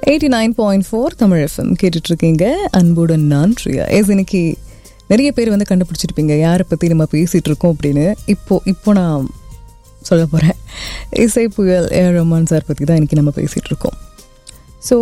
eighty nine point four Tamil FM கேட்டுட்ருக்கீங்க அன்புடன் நான் பிரியா எஸ் இன்னைக்கு நிறைய பேர் வந்து கண்டுபிடிச்சிருப்பீங்க யாரை பற்றி நம்ம பேசிகிட்டு இருக்கோம் அப்படின்னு இப்போ இப்போ நான் சொல்ல போகிறேன் இசை புயல் ஏ ரஹ்மான் சார் பற்றி தான் இன்றைக்கி நம்ம பேசிகிட்டு இருக்கோம் ஸோ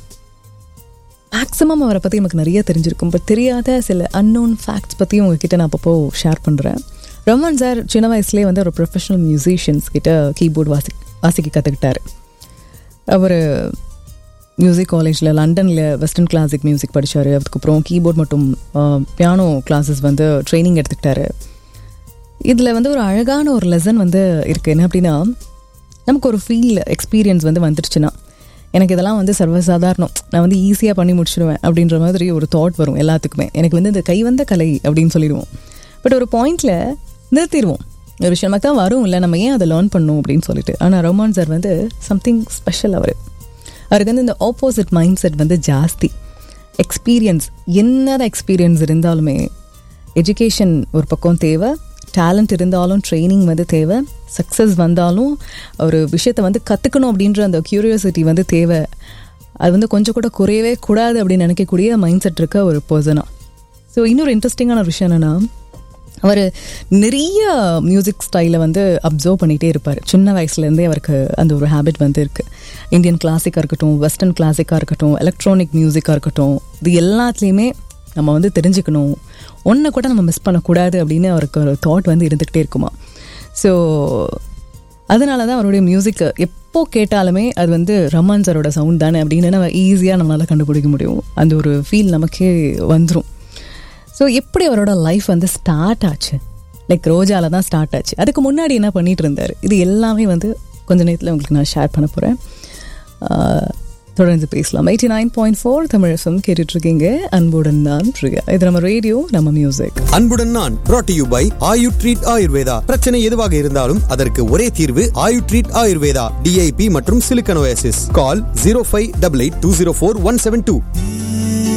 மேக்ஸிமம் அவரை பற்றி நமக்கு நிறைய தெரிஞ்சிருக்கும் பட் தெரியாத சில அன்னோன் ஃபேக்ட்ஸ் பற்றியும் உங்ககிட்ட நான் அப்பப்போ ஷேர் பண்ணுறேன் ரஹ்மான் சார் சின்ன வயசுலேயே வந்து ஒரு ப்ரொஃபஷனல் மியூசிஷியன்ஸ் கிட்ட கீபோர்டு வாசி வாசிக்க கற்றுக்கிட்டாரு அவர் மியூசிக் காலேஜில் லண்டனில் வெஸ்டர்ன் கிளாசிக் மியூசிக் படித்தார் அதுக்கப்புறம் கீபோர்ட் மற்றும் பியானோ கிளாஸஸ் வந்து ட்ரைனிங் எடுத்துக்கிட்டாரு இதில் வந்து ஒரு அழகான ஒரு லெசன் வந்து இருக்குது என்ன அப்படின்னா நமக்கு ஒரு ஃபீல் எக்ஸ்பீரியன்ஸ் வந்து வந்துடுச்சுன்னா எனக்கு இதெல்லாம் வந்து சர்வசாதாரணம் நான் வந்து ஈஸியாக பண்ணி முடிச்சிடுவேன் அப்படின்ற மாதிரி ஒரு தாட் வரும் எல்லாத்துக்குமே எனக்கு வந்து இந்த கைவந்த கலை அப்படின்னு சொல்லிடுவோம் பட் ஒரு பாயிண்டில் நிறுத்திடுவோம் ஒரு விஷயம் நமக்கு தான் வரும் இல்லை நம்ம ஏன் அதை லேர்ன் பண்ணும் அப்படின்னு சொல்லிட்டு ஆனால் ரஹ்மான் சார் வந்து சம்திங் ஸ்பெஷல் அவர் அவருக்கு வந்து இந்த ஆப்போசிட் மைண்ட் செட் வந்து ஜாஸ்தி எக்ஸ்பீரியன்ஸ் என்னதான் எக்ஸ்பீரியன்ஸ் இருந்தாலுமே எஜுகேஷன் ஒரு பக்கம் தேவை டேலண்ட் இருந்தாலும் ட்ரைனிங் வந்து தேவை சக்ஸஸ் வந்தாலும் ஒரு விஷயத்தை வந்து கற்றுக்கணும் அப்படின்ற அந்த க்யூரியாசிட்டி வந்து தேவை அது வந்து கொஞ்சம் கூட குறையவே கூடாது அப்படின்னு நினைக்கக்கூடிய மைண்ட் செட் இருக்க ஒரு பர்சனாக ஸோ இன்னொரு இன்ட்ரெஸ்டிங்கான ஒரு விஷயம் என்னென்னா அவர் நிறைய மியூசிக் ஸ்டைலை வந்து அப்சர்வ் பண்ணிகிட்டே இருப்பார் சின்ன வயசுலேருந்தே அவருக்கு அந்த ஒரு ஹேபிட் வந்து இருக்குது இந்தியன் கிளாசிக்காக இருக்கட்டும் வெஸ்டர்ன் கிளாசிக்காக இருக்கட்டும் எலக்ட்ரானிக் மியூசிக்காக இருக்கட்டும் இது எல்லாத்துலேயுமே நம்ம வந்து தெரிஞ்சுக்கணும் ஒன்றை கூட நம்ம மிஸ் பண்ணக்கூடாது அப்படின்னு அவருக்கு ஒரு தாட் வந்து இருந்துக்கிட்டே இருக்குமா ஸோ அதனால தான் அவருடைய மியூசிக் எப்போ கேட்டாலுமே அது வந்து ரமான் சாரோட சவுண்ட் தானே அப்படின்னு நம்ம ஈஸியாக நம்மளால் கண்டுபிடிக்க முடியும் அந்த ஒரு ஃபீல் நமக்கே வந்துடும் ஸோ எப்படி அவரோட லைஃப் வந்து ஸ்டார்ட் ஆச்சு லைக் ரோஜாவில் தான் ஸ்டார்ட் ஆச்சு அதுக்கு முன்னாடி என்ன பண்ணிட்டு இருந்தார் இது எல்லாமே வந்து கொஞ்ச நேரத்தில் உங்களுக்கு நான் ஷேர் பண்ண போகிறேன் தொடர்ந்து பேசலாம் eighty nine point four Tamil FM கேட்டுட்ருக்கீங்க அன்புடன் நான் பிரியா இது நம்ம ரேடியோ நம்ம மியூசிக் அன்புடன் நான் brought to you by Ayu treat Ayurveda பிரச்சனை எதுவாக இருந்தாலும் அதற்கு ஒரே தீர்வு ஆயு ட்ரீட் ஆயுர்வேதா டிஐபி மற்றும் சிலிக்கனோசிஸ் call zero five double eight two zero four one seven two